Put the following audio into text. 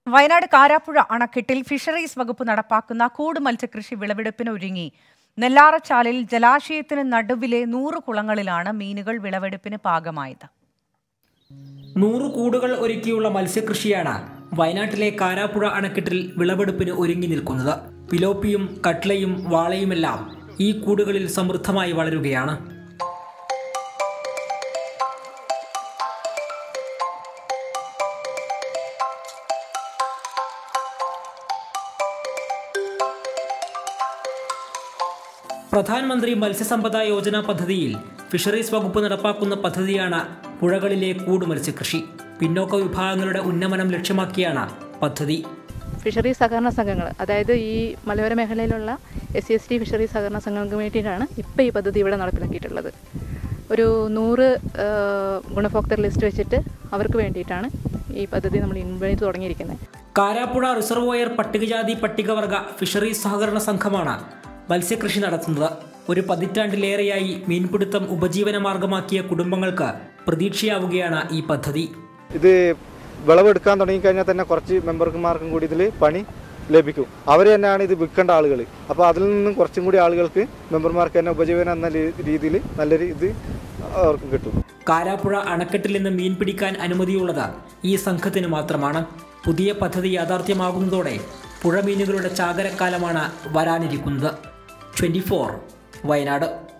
വയനാട് കാരാപ്പുഴ അണക്കെട്ടിൽ ഫിഷറീസ് വകുപ്പ് നടപ്പാക്കുന്ന കൂട് മത്സ്യകൃഷി വിളവെടുപ്പിന് ഒരുങ്ങി നെല്ലാറച്ചാലിൽ ജലാശയത്തിന് നടുവിലെ നൂറ് കുളങ്ങളിലാണ് മീനുകൾ വിളവെടുപ്പിന് പാകമായത് നൂറ് കൂടുകൾ ഒരുക്കിയുള്ള മത്സ്യകൃഷിയാണ് വയനാട്ടിലെ കാരാപ്പുഴ അണക്കെട്ടിൽ വിളവെടുപ്പിന് ഒരുങ്ങി നിൽക്കുന്നത് പിലോപ്പിയും കട്ലയും വാളയുമെല്ലാം ഈ കൂടുകളിൽ സമൃദ്ധമായി വളരുകയാണ് പ്രധാനമന്ത്രി മത്സ്യസമ്പദ യോജന പദ്ധതിയിൽ ഫിഷറീസ് വകുപ്പ് നടപ്പാക്കുന്ന പദ്ധതിയാണ് പുഴകളിലെ കൂട് മത്സ്യകൃഷി പിന്നോക്ക വിഭാഗങ്ങളുടെ ഉന്നമനം ലക്ഷ്യമാക്കിയാണ് പദ്ധതി ഫിഷറീസ് സഹകരണ സംഘങ്ങൾ അതായത് ഈ മലയോര മേഖലയിലുള്ള S C S T fisheries സഹകരണ സംഘങ്ങൾക്ക് വേണ്ടിയിട്ടാണ് ഇപ്പോൾ ഈ പദ്ധതി ഇവിടെ നടപ്പിലാക്കിയിട്ടുള്ളത് ഒരു നൂറ് ആ, ഗുണഭോക്തൃ ലിസ്റ്റ് വെച്ചിട്ട് അവർക്ക് വേണ്ടിയിട്ടാണ് ഈ പദ്ധതി നമ്മൾ ഇൻവൈറ്റ് തുടങ്ങിയിരിക്കുന്നത് കാരാപ്പുഴ റിസർവോയർ പട്ടികജാതി പട്ടികവർഗ ഫിഷറീസ് സഹകരണ സംഘമാണ് മത്സ്യകൃഷി നടത്തുന്നത് ഒരു പതിറ്റാണ്ടിലേറെയായി മീൻപിടുത്തം ഉപജീവന മാർഗമാക്കിയ കുടുംബങ്ങൾക്ക് പ്രതീക്ഷയാവുകയാണ് ഈ പദ്ധതി ഇത് വിളവെടുക്കാൻ തുടങ്ങിക്കഴിഞ്ഞാൽ തന്നെ കുറച്ച് മെമ്പർമാർക്കും കൂടി ഇതിൽ പണി ലഭിക്കും അവർ തന്നെയാണ് ഇത് വിൽക്കേണ്ട ആളുകൾ അപ്പോൾ അതിൽ നിന്നും കുറച്ചും കൂടി ആളുകൾക്ക് മെമ്പർമാർക്ക് തന്നെ ഉപജീവനം എന്ന രീതിയിൽ നല്ലൊരു ഇത് അവർക്ക് കിട്ടും കാരാപ്പുഴ അണക്കെട്ടിൽ നിന്ന് മീൻ പിടിക്കാൻ അനുമതിയുള്ളത് ഈ സംഘത്തിന് മാത്രമാണ് പുതിയ പദ്ധതി യാഥാർത്ഥ്യമാകുന്നതോടെ പുഴമീനുകളുടെ ചാകരക്കാലമാണ് വരാനിരിക്കുന്നത് ട്വൻറ്റി വയനാട്